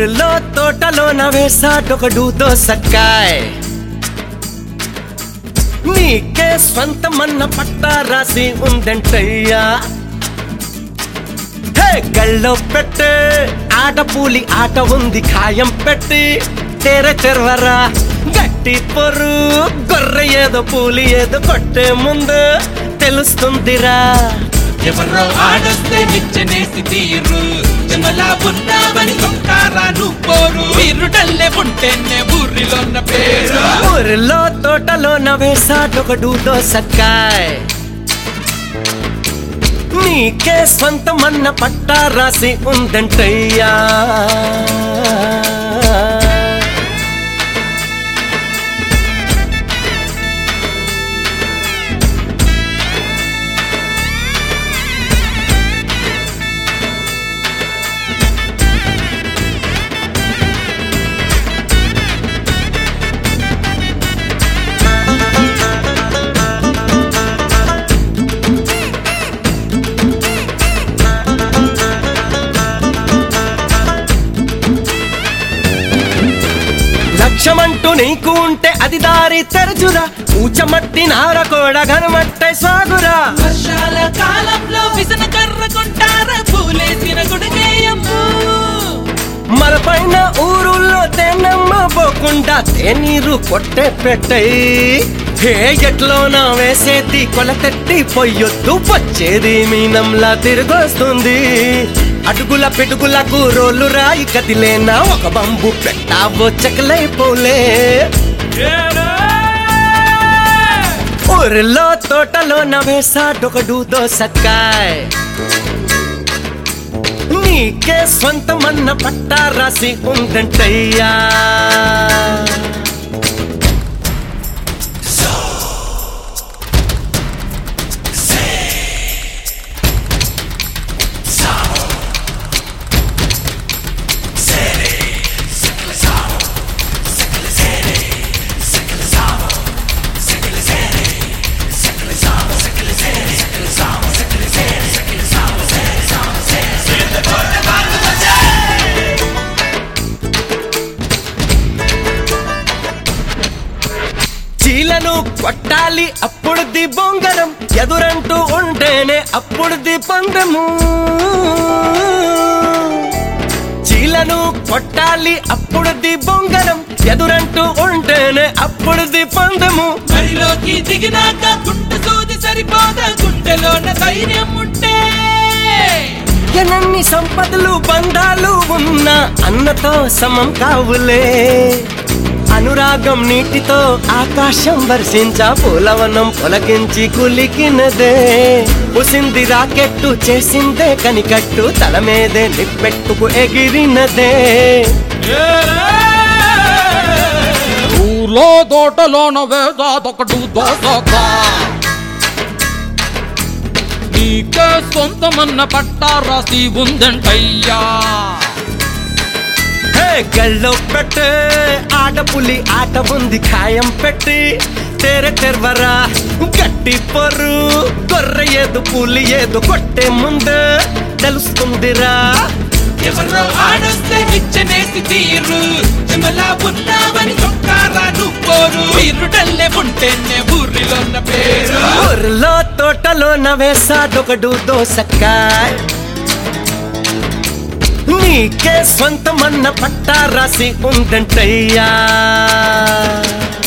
ఊరిలో తోటలోన వేసాడొకడు దోసకాయ్ నీకే స్వంతమన్న పట్టా రాసి ఉందంటయ్యా హే గళ్ళో పెట్టే ఆటపూలి ఆట ఉంది ఖాయం పెట్టి తెర తెరవరా గట్టి పొరు గొర్రె ఏదో పూలి ఏదో కొట్టే ముందు తెలుస్తుందిరా ఎవరో ఆడొస్తే నిచ్చనేసి తీరు జమలా ఉన్నావని కొంటారా నువ్వు పోరు వీరుడల్లే ఉంటేనే ఊరిలోన్న పేరు ఊరిలో తోటలోన వేసాడొకడు దోసకాయ్ నీకే స్వంతమన్న పట్టా రాసి ఉందంటయ్యా లక్ష్యమంటూ నీకు ఉంటే అది దారి తెరచురా ఊచమట్టి నార కూడా గనమట్టై సాగురా వర్షాల కాలంలో విసన కర్ర కొంటారా పూలేసిన గుడికేయమ్ము మన పైన ఊరుల్లో తేనమ్మ పోకుండా తేనీరు కొట్టే పెట్టయి హే ఎట్లోనా వేసేది కొలతెట్టి పొయ్యొద్దు వచ్చేది మీనంలా తిరిగొస్తుంది అడుగుల పిడుగులకు రోలు రాయి కదిలేనా ఒక బంబు పెట్టావో చెక్కలైపోలే ఊరిలో తోటలోన వేసాడొకడు దోసకాయ్ నీకే స్వంతమన్న పట్టా రాసి ఉందంటయ్యా చీలను కొట్టాలి అప్పుడుది బొంగరం ఎదురంటూ ఉంటేనే అప్పుడుది పందము చీలను కొట్టాలి అప్పుడుది బొంగరం ఎదురంటూ ఉంటేనే అప్పుడుది పందము బరిలోకి దిగినాక గుండె సూది సరిపోదా గుండెలోన ధైర్యం ఉంటే ఎనన్ని సంపదలు బంధాలు ఉన్నా అన్నతో సమం కావులే అనురాగం నీటితో ఆకాశం వర్షించ పూలవనం పొలకించి కులికినదే పుసింది రాకెట్టు చేసిందే కనికట్టు తల మీదే నిప్పెట్టుకు ఎగిరినదే ఊర్లో తోటలోన వేసాదొకడు దోసక నీకే సొంతమన్న పట్టా రాసి ఉందంటయ్యా హే గల్లో పెట్టే ఆటపులి ఆట ఉంది ఖాయం పెట్టి తెర తెరవరా గట్టి పొరు గొర్రె ఏదు పులి ఏదు కొట్టే ముందు తెలుస్తుందిరా ఎవరో ఆడొస్తే నిచ్చనేసి తీరు జమలా ఉన్నావని కొంటారా నువ్వు పోరు వీరుడల్లే ఉంటేనే ఊరిలోన్న పేరు ఊర్లో తోటలోన వేసాడొకడు దోసకాయ్ నీకే స్వంతమన్న పట్టా రాసి ఉందంటయ్యా